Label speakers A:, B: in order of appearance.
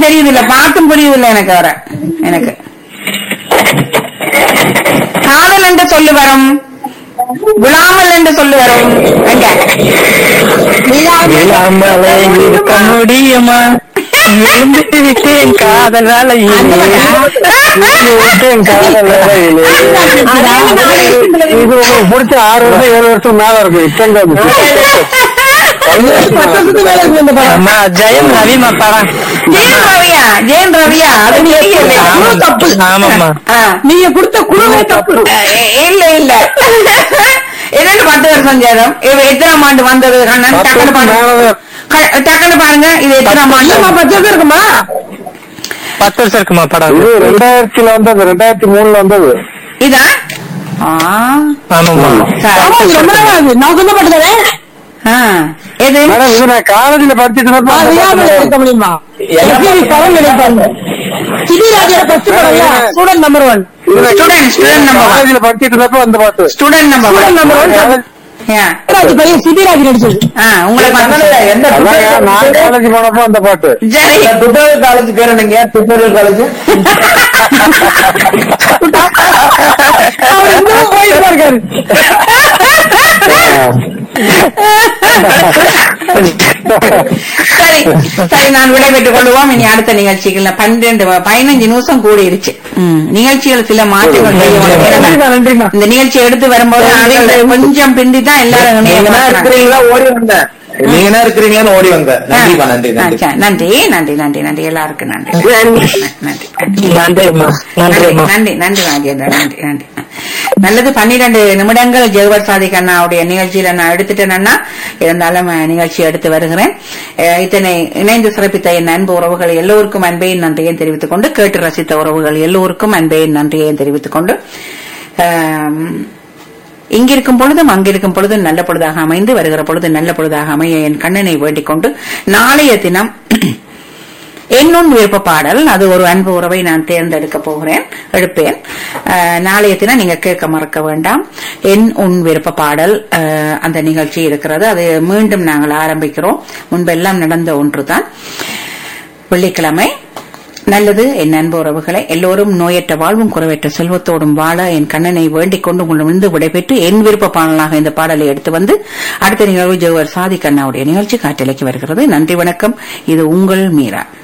A: ஒன்றும் தெரியுது இல்ல பார்த்தும் புரியுது இல்ல எனக்கு அவரை எனக்கு காதல் என்று சொல்லு வரும் விழாமல் என்று சொல்லு வரும் எங்க
B: இல்லாமலே இருக்க முடியுமா விழுந்து விட்டேன் காதலால
A: அந்த
B: விழுந்து விட்டேன் காதலால
C: இது உங்களுக்கு பிடிச்ச ஆறு வருஷம் ஏழு வருஷம் மேல இருக்கும் இப்பங்க
B: அம்மா ஜெயம் ரவிமா படம்
A: ஜெயன் ரவியா ஜெயன் ரவியா அது நீ
B: ஆமா.
A: தப்பு
B: ஆமாம்மா.
A: ஆ.
D: நீங்க கொடுத்த குழுவே தப்பு
A: அஹ் இல்ல இல்ல என்னன்னு பத்து வருஷம் சேரும் இது எத்தனாம் ஆண்டு வந்தது கண்ணன்
C: பத்து
A: டக்குனு
C: வருஷம்
A: பாருங்க
C: மேலதான்.
A: க- டக்குனு பாருங்க இது எத்தனாம் ஆண்டு
D: இல்லம்மா பத்து பேர் இருக்குமா
B: பத்து வருஷம் இருக்குமா படம்
C: இது ரெண்டாயிரத்துல வந்தது ரெண்டாயிரத்தி மூணுல வந்தது
A: இதா ஆ.
B: ஆமாம்மா
A: சரி.
D: ஆமா இது ரொம்ப நாள் ஆகுது நான் சொல்லப்பட்டதே
A: ஆ. எது
C: மேடம் இது நான் காலேஜ்ல படிச்சிட்டு
D: இருக்க முடியுமா படம் நினைப்பாங்க சிதிராஜோட ஃபர்ஸ்ட் படம் student number one
A: Student, student number one.
C: காலேஜ்ல படிச்சிட்டு இருந்தப்ப வந்த பாட்டு
A: student number
D: Student number one. Sithiraj பையன் சிதிராஜ் நடிச்சது
A: ஆ உங்களை பார்த்து-
E: எந்த
C: அதான் நான் காலேஜ் போனப்ப அந்த பாட்டு
A: சரி
E: டுட்டோரியல் காலேஜ் பேர் என்னங்க டுட்டோரியல் காலேஜ்
D: அவர் இன்னும் போயிட்டு தான் இருக்காரு
A: சரி சரி நான் விடைபெற்றுக் கொள்வோம் இனி அடுத்த நிகழ்ச்சிகள் பன்னிரண்டு பதினஞ்சு நிமிஷம் கூடிருச்சு ம், நிகழ்ச்சிகள் சில மாற்றங்கள் செய்ய வேண்டும். ஏன்னா,
D: நன்றிம்மா
A: இந்த நிகழ்ச்சியை எடுத்து வரும்போது ஆட்கள் கொஞ்சம் பிந்தி தான் எல்லாரும் இணைய
E: நீங்க
A: பார்க்கறாங்க.
E: இருக்கிறீங்களா ஓடி வந்தேன் நீங்க என்ன இருக்கிறீங்கன்னு ஓடி வந்தேன் நன்றிப்பா நன்றி
A: ஆ,
E: நன்றி
A: சரி, நன்றி நன்றி நன்றி நன்றி எல்லாருக்கும் நன்றி நன்றி
B: நன்றிம்மா நன்றிம்மா
A: நன்றி நன்றி ராஜேந்திரன் நன்றி நன்றி நல்லது பன்னிரண்டு நிமிடங்கள் ஜெகவர் சாதிக் அண்ணாவுடைய நிகழ்ச்சியில நான் எடுத்துட்டேன்னா இருந்தாலும் அஹ், நிகழ்ச்சியை எடுத்து வருகிறேன் அஹ், இத்தனை இணைந்து சிறப்பித்த என் அன்பு உறவுகள் எல்லோருக்கும் அன்பையும் நன்றியையும் தெரிவித்துக் கொண்டு கேட்டு ரசித்த உறவுகள் எல்லோருக்கும் அன்பையும் நன்றியையும் தெரிவித்துக் கொண்டு ஆம், இங்கிருக்கும் பொழுதும் அங்கிருக்கும் பொழுதும் நல்ல பொழுதாக அமைந்து வருகிற பொழுது நல்ல பொழுதாக அமைய என் கண்ணனை வேண்டிக் கொண்டு நாளைய தினம் என்னும் விருப்ப பாடல் அது ஒரு அன்பு உறவை நான் தேர்ந்தெடுக்க போகிறேன் எடுப்பேன் அஹ், நாளைய தினம் நீங்க கேட்க மறக்க வேண்டாம் என் உன் விருப்ப பாடல் அஹ், அந்த நிகழ்ச்சி இருக்கிறது அது மீண்டும் நாங்கள் ஆரம்பிக்கிறோம் முன்பெல்லாம் நடந்த ஒன்றுதான் வெள்ளிக்கிழமை நல்லது என் அன்பு உறவுகளை எல்லோரும் நோயற்ற வாழ்வும் குறைவற்ற செல்வத்தோடும் வாழ என் கண்ணனை வேண்டிக் கொண்டு உங்களிடமிருந்து விடைபெற்று என் விருப்ப பாடலாக இந்த பாடலை எடுத்து வந்து அடுத்த நிகழ்வு ஜெவர் சாதி கண்ணாவுடைய நிகழ்ச்சி காற்றலைக்கு வருகிறது நன்றி வணக்கம் இது உங்கள் மீரா